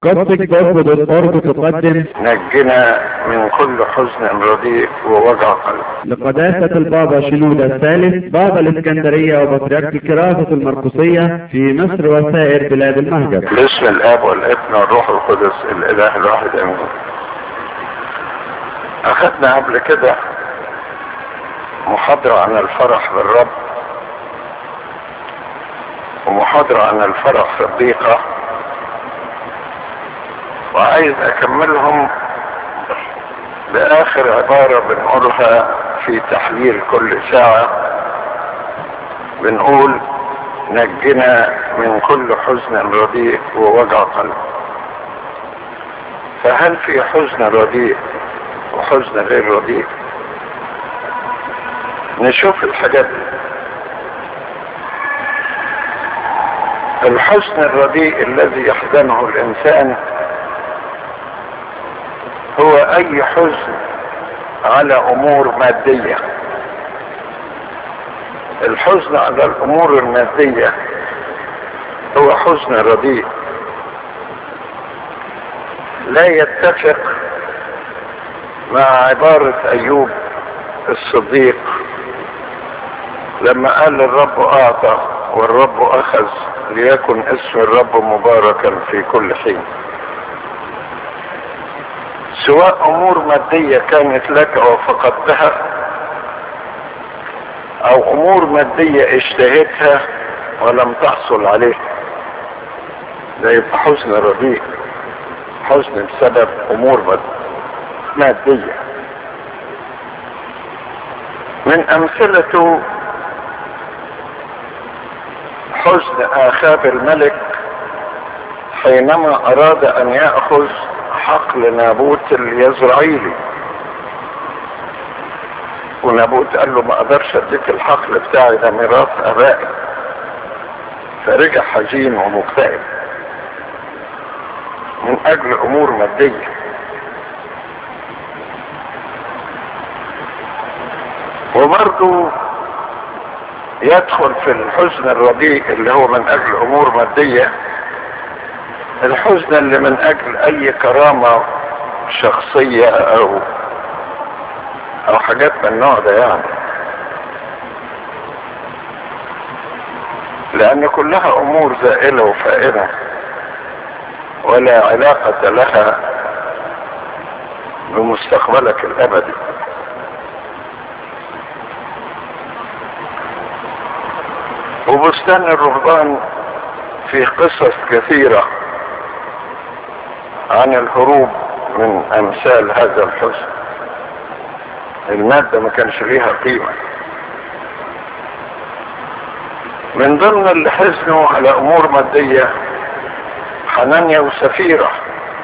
قصدك برضه بالقرب تقدم نجنا من كل حزن رديء ووجع قلب لقداسة البابا شنودة الثالث بابا الإسكندرية وبطريرك الكراسة المرقسية في مصر وسائر بلاد المهجر باسم الاب والابن والروح القدس الاله الواحد امين اخذنا قبل كده محاضرة عن الفرح بالرب ومحاضرة عن الفرح في الضيقة وعايز اكملهم باخر عبارة بنقولها في تحليل كل ساعة بنقول نجنا من كل حزن رديء ووجع قلب فهل في حزن رديء وحزن غير رديء نشوف الحاجات دي الحزن الرديء الذي يحزنه الانسان هو اي حزن على امور مادية الحزن على الامور المادية هو حزن رديء لا يتفق مع عبارة ايوب الصديق لما قال الرب اعطى والرب اخذ ليكن اسم الرب مباركا في كل حين سواء امور مادية كانت لك وفقدتها او امور مادية اشتهيتها ولم تحصل عليها ده يبقى حزن رديء حزن بسبب امور مادية من امثلته حزن اخاب الملك حينما اراد ان يأخذ حقل نابوت اليزرعيلي ونابوت قال له ما اقدرش اديك الحقل بتاعي ده ميراث ابائي فرجع حزين ومكتئب من اجل امور ماديه وبرضه يدخل في الحزن الرديء اللي هو من اجل امور ماديه الحزن اللي من اجل اي كرامة شخصية او او حاجات من النوع ده يعني لان كلها امور زائلة وفائنة ولا علاقة لها بمستقبلك الابدي وبستان الرهبان في قصص كثيره عن الهروب من امثال هذا الحزن المادة ما كانش ليها قيمة من ضمن اللي حزنوا على امور مادية حنانيا وسفيرة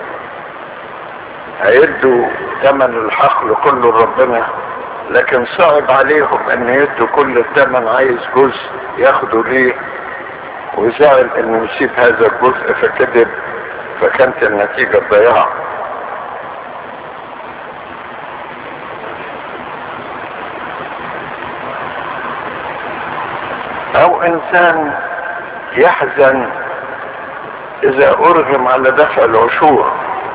هيدوا ثمن الحقل كله لربنا لكن صعب عليهم ان يدوا كل الثمن عايز جزء ياخدوا ليه وزعل انه يسيب هذا الجزء فكذب فكانت النتيجة ضياع او انسان يحزن اذا ارغم على دفع العشور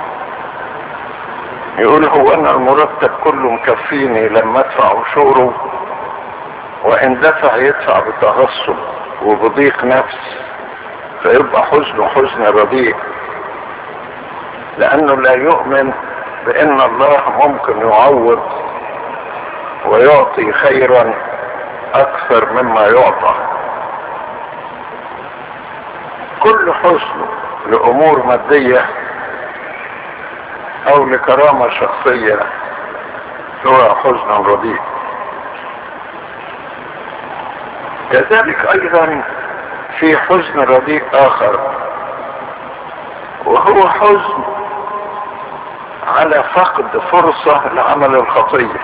يقول هو انا المرتب كله مكفيني لما ادفع عشوره وان دفع يدفع بتغصب وبضيق نفس فيبقى حزنه حزن رديء لانه لا يؤمن بان الله ممكن يعوض ويعطي خيرا اكثر مما يعطى كل حزن لامور مادية او لكرامة شخصية هو حزن رديء كذلك ايضا في حزن رديء اخر وهو حزن على فقد فرصة لعمل الخطية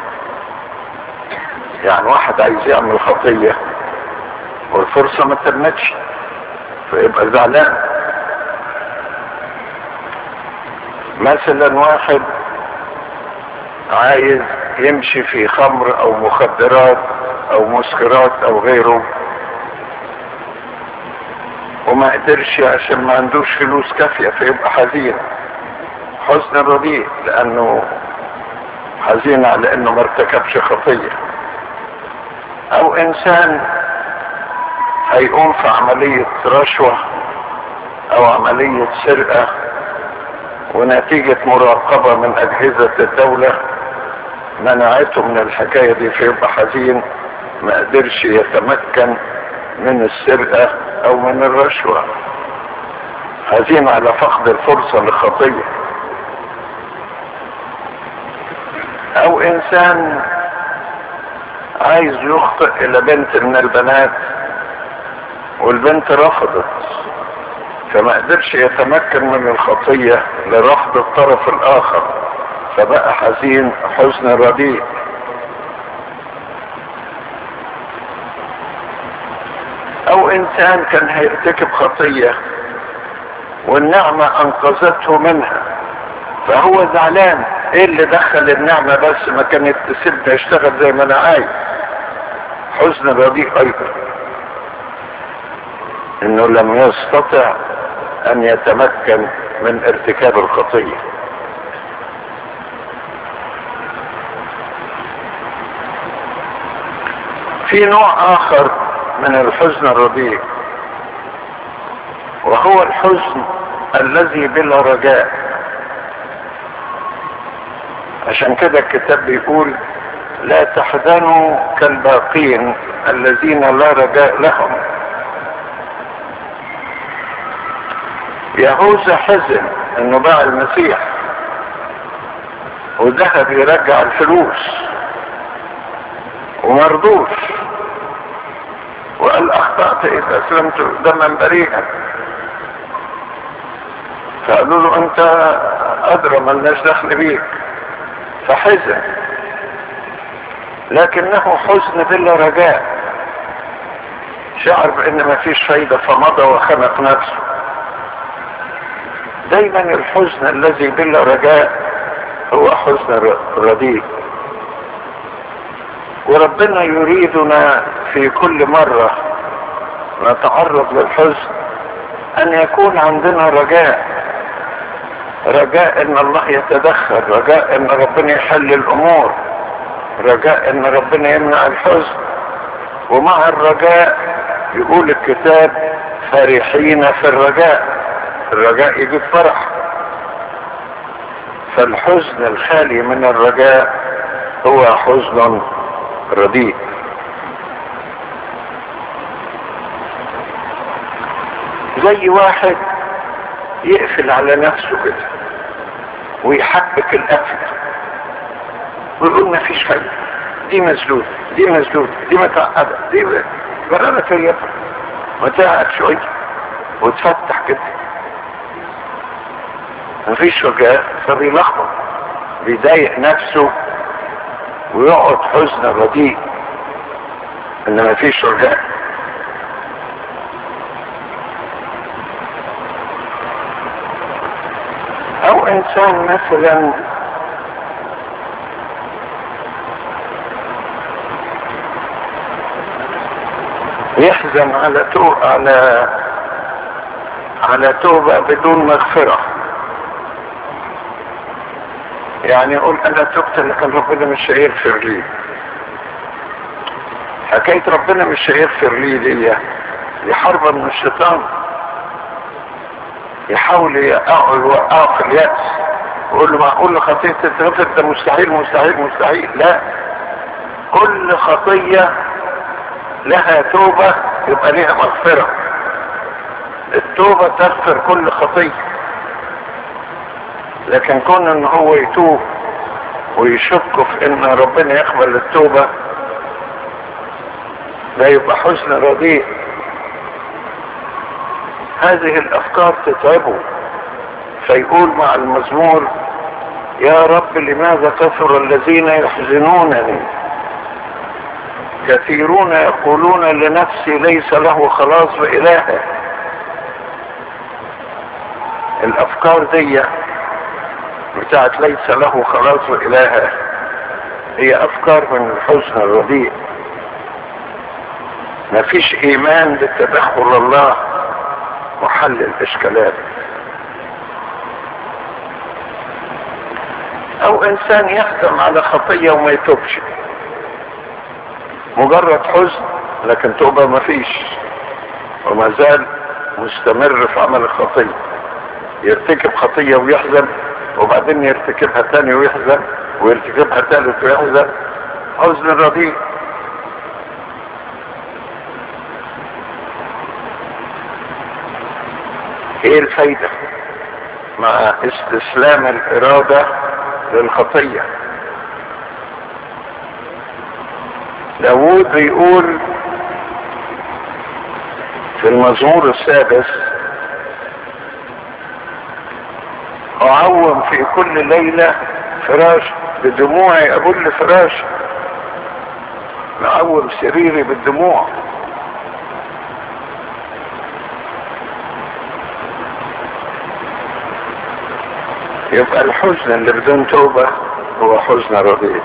يعني واحد عايز يعمل خطية والفرصة ما تمتش فيبقى زعلان مثلا واحد عايز يمشي في خمر او مخدرات او مسكرات او غيره وما قدرش عشان ما عندوش فلوس كافية فيبقى حزين حزن رديء لانه حزين على انه ما ارتكبش خطية او انسان هيقوم في عملية رشوة او عملية سرقة ونتيجة مراقبة من اجهزة الدولة منعته من الحكاية دي فيبقى حزين ما قدرش يتمكن من السرقة او من الرشوة حزين على فقد الفرصة لخطية او انسان عايز يخطئ الى بنت من البنات والبنت رفضت فما قدرش يتمكن من الخطية لرفض الطرف الاخر فبقى حزين حزن رديء او انسان كان هيرتكب خطية والنعمة انقذته منها فهو زعلان ايه اللي دخل النعمة بس ما كانت تسيبني اشتغل زي ما انا عايز حزن رديء ايضا انه لم يستطع ان يتمكن من ارتكاب الخطية في نوع اخر من الحزن الرديء وهو الحزن الذي بلا رجاء عشان كده الكتاب بيقول لا تحزنوا كالباقين الذين لا رجاء لهم يهوذا حزن انه باع المسيح وذهب يرجع الفلوس ومرضوش وقال اخطأت اذا اسلمت دما بريئا فقالوا له انت ادرى ملناش دخل بيك فحزن لكنه حزن بلا رجاء شعر بان ما فيش فايدة فمضى وخنق نفسه دايما الحزن الذي بلا رجاء هو حزن رديء وربنا يريدنا في كل مرة نتعرض للحزن ان يكون عندنا رجاء رجاء ان الله يتدخل رجاء ان ربنا يحل الامور رجاء ان ربنا يمنع الحزن ومع الرجاء يقول الكتاب فرحين في الرجاء الرجاء يجيب فرح فالحزن الخالي من الرجاء هو حزن رديء زي واحد يقفل على نفسه كده ويحبك القفل ويقول ما فيش فايدة دي مسدود دي مسدود دي متعقدة دي جربة فيا وتقعد شوية وتفتح كده مفيش رجاء فبيلخبط بيضايق نفسه ويقعد حزن رديء ان مفيش رجاء او انسان مثلا يحزن على تو على على توبة بدون مغفرة يعني يقول انا تبت لكن ربنا مش هيغفر لي حكاية ربنا مش هيغفر لي دي دي حربة من الشيطان يحاول يوقعه في اليأس يقول له معقول خطية تتغفر ده مستحيل مستحيل مستحيل لا كل خطية لها توبة يبقى لها مغفرة التوبة تغفر كل خطية لكن كون ان هو يتوب ويشك في ان ربنا يقبل التوبة ده يبقى حزن رديء هذه الافكار تتعبه فيقول مع المزمور يا رب لماذا كثر الذين يحزنونني كثيرون يقولون لنفسي ليس له خلاص بإلهه الافكار دي بتاعت ليس له خلاص بإلهه هي افكار من الحزن الرديء ما فيش ايمان بالتدخل الله وحل الاشكالات او انسان يحزن على خطية وما يتوبش مجرد حزن لكن توبة ما فيش وما زال مستمر في عمل الخطية يرتكب خطية ويحزن وبعدين يرتكبها تاني ويحزن ويرتكبها تالت ويحزن حزن رديء ايه الفايدة مع استسلام الارادة للخطية داود بيقول في المزمور السادس أعوم في كل ليلة فراش بدموعي أبل فراش أعوم سريري بالدموع يبقى الحزن اللي بدون توبة هو حزن رديء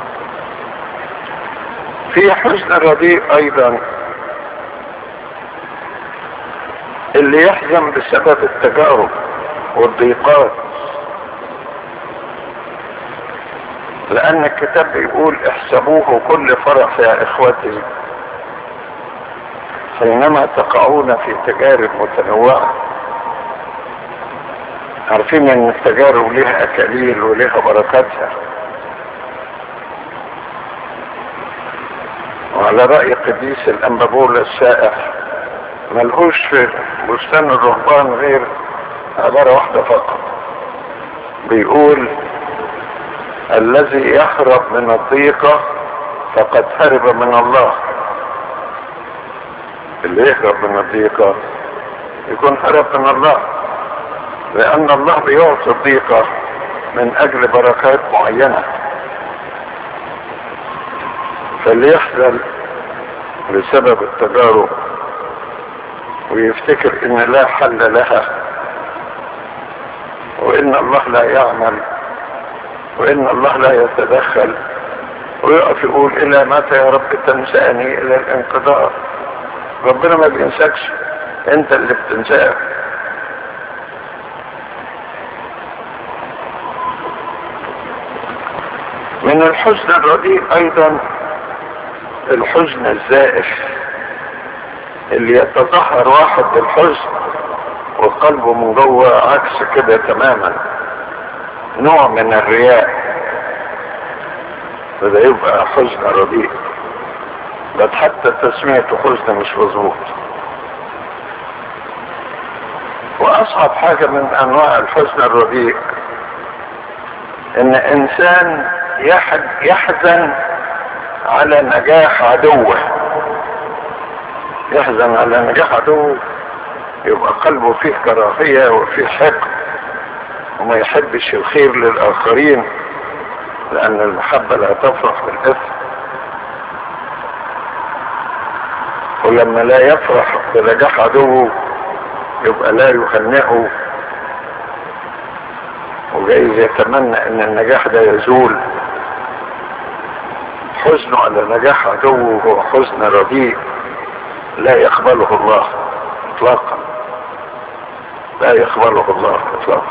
في حزن رديء ايضا اللي يحزن بسبب التجارب والضيقات لان الكتاب بيقول احسبوه كل فرح يا اخوتي حينما تقعون في تجارب متنوعه عارفين ان التجارب لها اكاليل ولها بركاتها وعلى رأي قديس الأنبابول السائح ملهوش في بستان الرهبان غير عبارة واحدة فقط بيقول الذي يهرب من الضيقة فقد هرب من الله اللي يهرب من الضيقة يكون هرب من الله لأن الله بيعطي الضيقة من أجل بركات معينة فاللي يحزن بسبب التجارب ويفتكر ان لا حل لها وان الله لا يعمل وان الله لا يتدخل ويقف يقول الى متى يا رب تنساني الى الانقضاء ربنا ما بينساكش انت اللي بتنساه من الحزن الرديء ايضا الحزن الزائف اللي يتظاهر واحد بالحزن وقلبه من جوه عكس كده تماما نوع من الرياء فده يبقى حزن رديء بل حتى تسميته حزن مش مظبوط واصعب حاجة من انواع الحزن الرديء ان انسان يحزن على نجاح عدوه يحزن على نجاح عدوه يبقى قلبه فيه كراهية وفيه حقد وما يحبش الخير للآخرين لأن المحبة لا تفرح بالإثم ولما لا يفرح بنجاح عدوه يبقى لا يهنئه وجايز يتمنى ان النجاح ده يزول حزنه على نجاح عدوه هو حزن رديء لا يقبله الله اطلاقا لا يقبله الله اطلاقا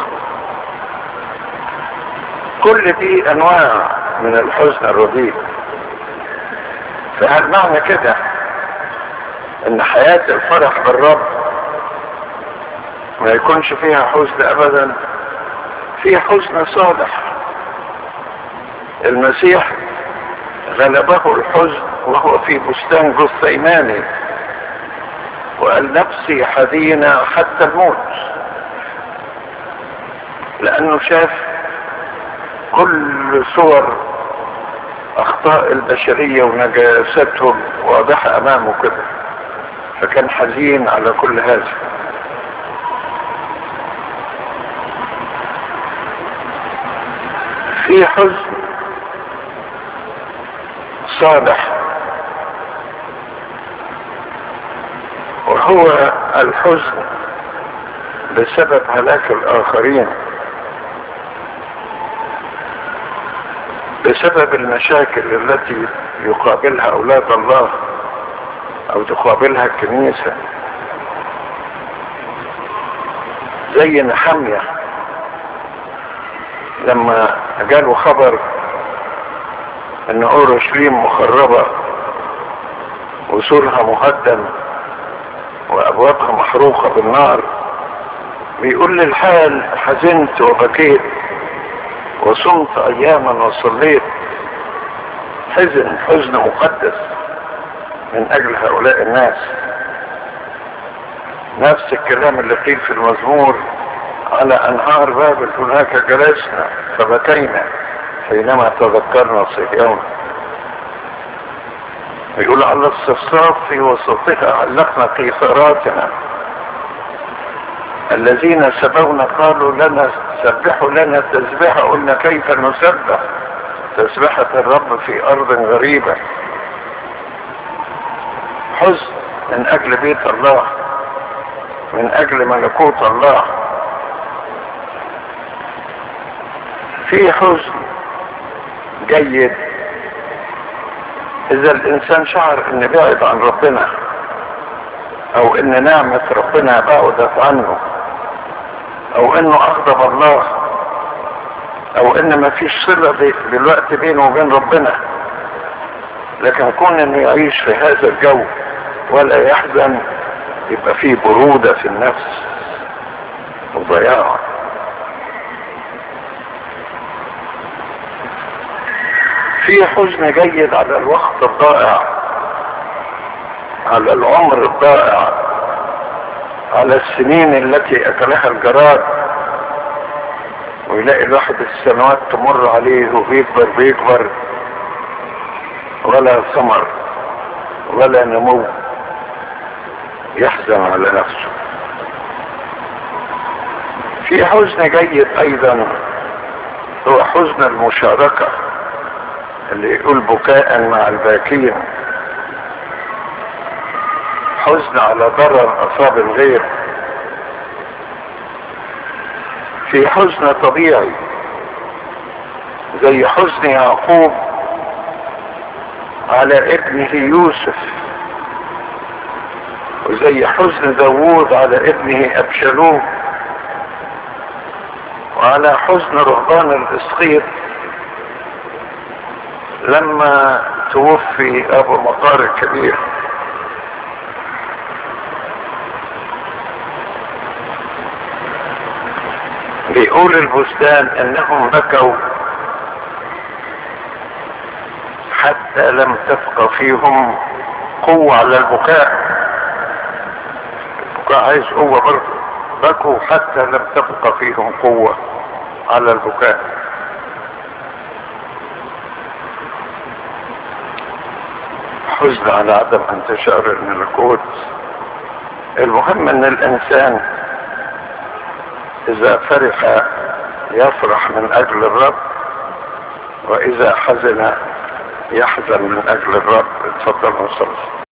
كل دي انواع من الحزن الرديء فهل معنى كده ان حياة الفرح بالرب ما يكونش فيها حزن ابدا في حزن صالح المسيح غلبه الحزن وهو في بستان جثيماني وقال نفسي حزينة حتى الموت لانه شاف كل صور اخطاء البشرية ونجاستهم واضحة امامه كده فكان حزين على كل هذا في حزن صالح وهو الحزن بسبب هلاك الاخرين بسبب المشاكل التي يقابلها اولاد الله او تقابلها الكنيسة زي نحمية لما جاله خبر ان اورشليم مخربة وسورها مهدم وابوابها محروقة بالنار بيقول لي الحال حزنت وبكيت وصمت اياما وصليت حزن حزن مقدس من اجل هؤلاء الناس نفس الكلام اللي قيل في المزمور على انهار بابل هناك جلسنا فبكينا حينما تذكرنا صهيون يقول على الصفصاف في وسطها علقنا قيثاراتنا الذين سبونا قالوا لنا سبحوا لنا التسبيحة قلنا كيف نسبح تسبحة الرب في أرض غريبة حزن من أجل بيت الله من أجل ملكوت الله في حزن جيد إذا الإنسان شعر إن بعد عن ربنا أو إن نعمة ربنا بعدت عنه أو إنه أغضب الله أو إن ما فيش صلة دلوقتي بينه وبين ربنا لكن كون إنه يعيش في هذا الجو ولا يحزن يبقى فيه برودة في النفس وضياع في حزن جيد على الوقت الضائع على العمر الضائع على السنين التي اكلها الجراد ويلاقي الواحد السنوات تمر عليه وبيكبر بيكبر ولا ثمر ولا نمو يحزن على نفسه في حزن جيد ايضا هو حزن المشاركة اللي يقول بكاء مع الباكين حزن على ضرر اصاب الغير في حزن طبيعي زي حزن يعقوب على ابنه يوسف وزي حزن داوود على ابنه ابشالوم وعلى حزن رهبان الاسقيط لما توفي ابو مقار الكبير بيقول البستان انهم بكوا حتى لم تبقى فيهم قوة على البكاء البكاء عايز قوة برضه بكوا حتى لم تبقى فيهم قوة على البكاء حزن على عدم انتشار الملكوت المهم ان الانسان اذا فرح يفرح من اجل الرب واذا حزن يحزن من اجل الرب اتفضل وصلي